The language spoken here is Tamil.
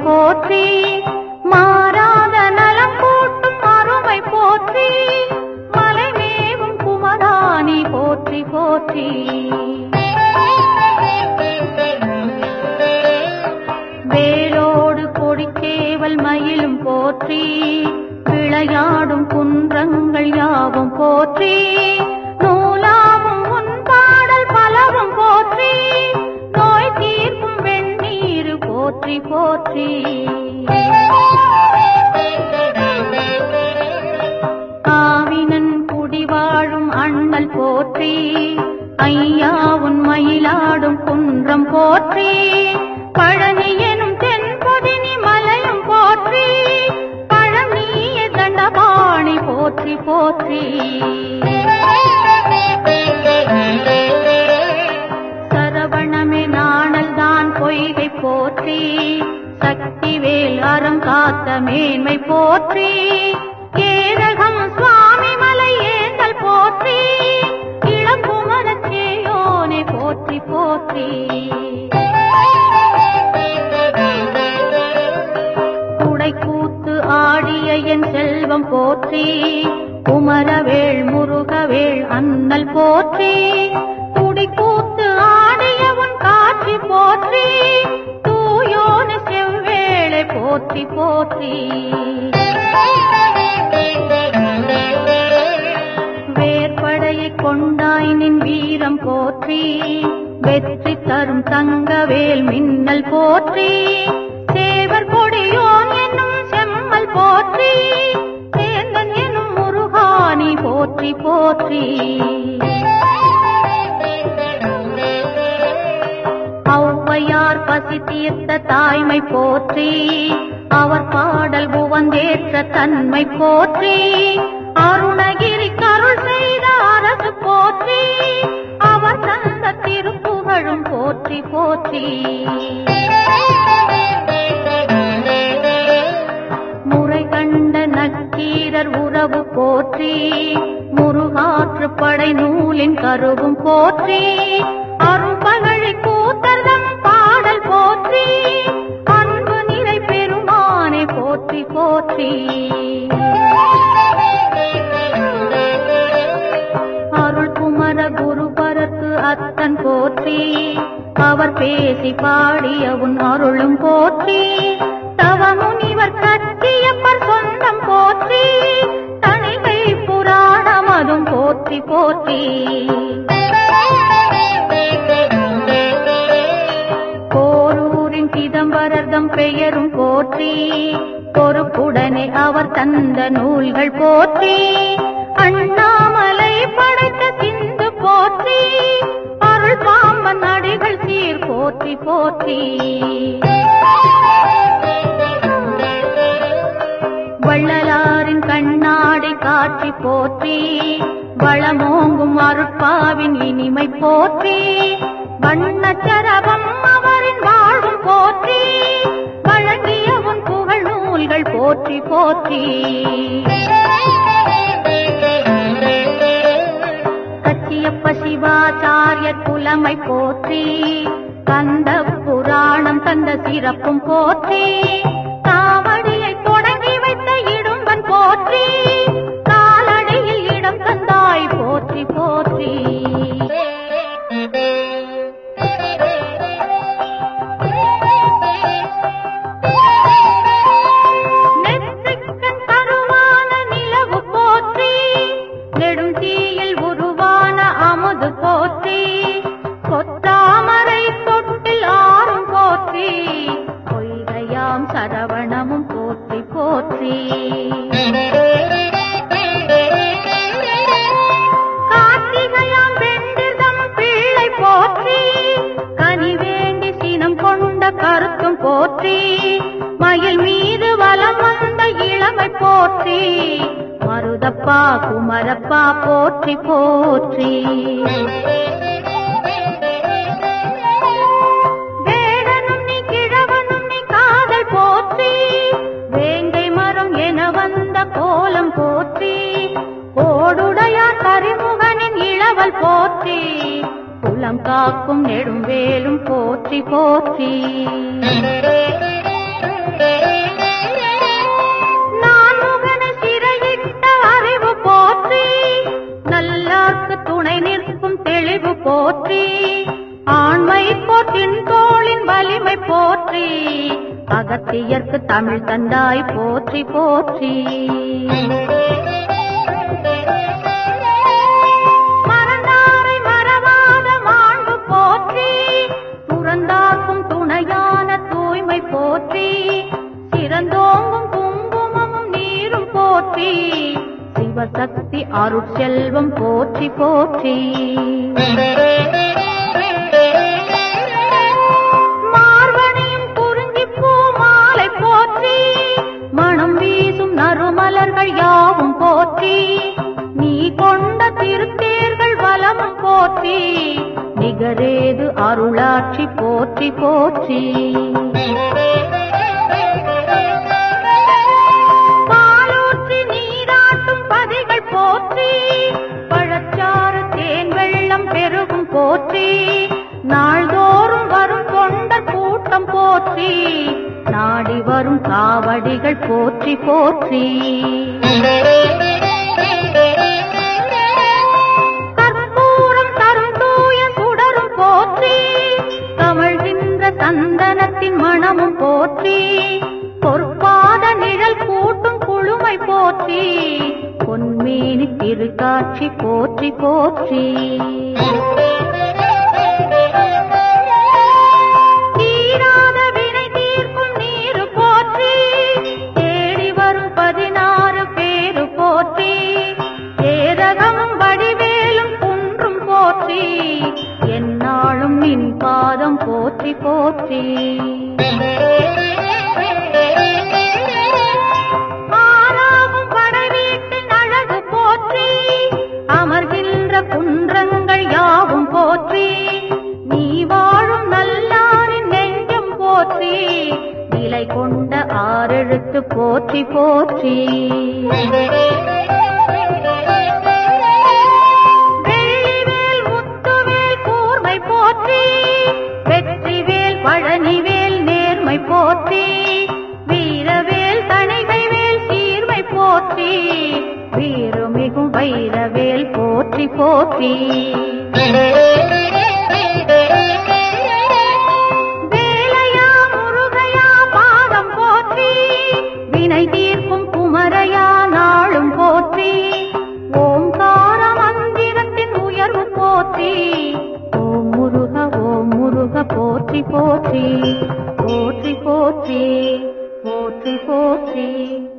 போற்றி மாறாத நலம் கூட்டும் அருமை போற்றி மலைமேவும் குமராணி போற்றி போற்றி வேலோடு கொடிக்கேவல் மயிலும் போற்றி விளையாடும் குன்றங்கள் யாவும் போற்றி நூலாவும் உன் பாடல் பலவும் போற்றி நோய் தீர்க்கும் வெந்நீர் போற்றி போற்றி காவினன் குடிவாழும் அண்ணல் போற்றி ஐயா உன் மயிலாடும் குன்றம் போற்றி பழனி எனும் தென்பொதினி மலையும் போற்றி பழனிய தண்டபாணி போற்றி போற்றி சரவணமே நாணல் தான் பொய்கை போற்றி சக்திவேல் அறம் காத்த மேன்மை போற்றி கேரகம் சுவாமி மலை ஏந்தல் போற்றி இளங்குமரச்சேயோனே போற்றி போற்றி குடைக்கூத்து ஆடிய என் செல்வம் போற்றி குமரவேள் முருகவேள் அண்ணல் போற்றி குடிக்கூத்து ஆடிய உன் காட்சி போற்றி தூயோன செவ்வேளை போற்றி போற்றி வேற்படையை கொண்டாய் நின் வீரம் போற்றி வெற்றி தரும் தங்கவேல் மின்னல் போற்றி சேவர் கொடியோன் என்னும் செம்மல் போற்றி சேந்தன் என்னும் முருகானி போற்றி போற்றி ஔவையார் பசி தீர்த்த தாய்மை போற்றி அவர் பாடல் புவந்தேற்ற தன்மை போற்றி அருணகிரி கருள் செய்த அரசு போற்றி அவர் தந்த திருப்புகழும் போற்றி போற்றி முறை கண்ட நக்கீரர் உறவு போற்றி முருகாற்று படை நூலின் கருவும் போற்றி அரும்பகழி கூத்தர்தம் பாடல் போற்றி அன்பு நிறை பெருமானை போற்றி போற்றி அருள் குமர குருபரத்து அத்தன் போற்றி அவர் பேசி பாடிய உன் அருளும் போற்றி தவ முனிவர் கற்றியப்பர் சொந்தம் போற்றி தணிகை புராணமதும் போற்றி போற்றி போரூரின் சிதம்பரர்தம் பெயரும் போற்றி பொறுப்புடனே அவர் தந்த நூல்கள் போற்றி அண்ணாமலை படைத்த சிந்து போற்றி அருள் பாம்பன் அடிகள் சீர் போற்றி போற்றி வள்ளலாரின் கண்ணாடி காட்சி போற்றி வளமோங்கும் அருட்பாவின் இனிமை போற்றி வண்ணச்சரபம் அவரின் வாழ்வும் போற்றி வழங்கிய உன் புகழ் நூல்கள் போற்றி போற்றி கச்சியப்ப சிவாச்சாரிய குலமை போற்றி கந்த புராணம் தந்த சிறப்பும் போற்றி காவடியை தொடங்கி வைத்த இடும்பன் போற்றி காலடியில் இடம் தந்தாய் போற்றி போற்றி நெற்றிக்கண் கருவான நிலவு போற்றி நெடும் தீயில் உருவான அமுது போற்றி கொத்தாமரை தொட்டில் ஆறும் போற்றி பொய்கையாம் சரவணமும் போற்றி போற்றி கார்த்திகையாம் வெண்டிதம் பிள்ளை போற்றி கனி வேண்டி சினம் கொண்ட கருத்தும் போற்றி மயில் மீது வலம் வந்த இளமை போற்றி மருதப்பா குமரப்பா போற்றி போற்றி வேடனும் நீ கிழவனும் நீ காதல் போற்றி வேங்கை மரம் என வந்த கோலம் போற்றி ஓடுடையார் கரிமுகனின் இளவல் போற்றி குலம் காக்கும் நெடும்பேலும் போற்றி போற்றி அகத்தியர்க்கு தமிழ் தந்தாய் போற்றி போற்றி மறந்தாரை மறவாத மாண்பு போற்றி துறந்தாக்கும் துணையான தூய்மை போற்றி சிறந்தோங்கும் குங்குமமும் நீரும் போற்றி சிவசக்தி அருட்செல்வம் போற்றி போற்றி மார்வனையும் குறிஞ்சிப்பூ மாலை போற்றி மணம் வீசும் நறுமலர்கள் யாவும் போற்றி நீ கொண்ட திருத்தேர்கள் வலமும் போற்றி நிகரேது அருளாட்சி போற்றி போற்றி பாலூற்றி நீராட்டும் பதிகள் போற்றி பழச்சாறு தேன் வெள்ளம் பெருகும் போற்றி நாள்தோறும் வரும் தொண்டர் கூட்டம் போற்றி நாடி வரும் காவடிகள் போற்றி போற்றி கற்பூரம் தரும் தூய சுடரும் போற்றி கமழ்கின்ற சந்தனத்தின் மணமும் போற்றி பொற்பாத நிழல் கூட்டும் குழுமை போற்றி பொன்மேனி திருக்காட்சி போற்றி போற்றி தீராத வினை தீர்க்கும் நீரு போற்றி தேடி வரும் பதினாறு பேரு போற்றி ஏரகமும் வடிவேலும் குன்றும் போற்றி எந்நாளும் நின் பாதம் போற்றி போற்றி ஆறாவும் படைவீட்டின் அழகு போற்றி அமர்கின்ற குன்றங்கள் யாவும் போற்றி நீ வாழும் நல்லாரின் நெஞ்சம் போற்றி நிலை கொண்ட ஆறெழுத்து போற்றி போற்றி வெள்ளிவேல் முத்துவேல் கூர்மை போற்றி வெற்றிவேல் பழனிவேல் நேர்மை போற்றி வீரவேல் தணிகைவேல் சீர்மை போற்றி வீரமிகும் வைரவேல் போற்றி போற்றி வேலையா முருகையா பாதம் போற்றி வினை தீர்க்கும் குமரையா நாளும் போற்றி ஓங்கார மந்திரத்தின் உயர்வு போற்றி ஓம் முருக ஓம் முருக போற்றி போற்றி போற்றி போற்றி போற்றி போற்றி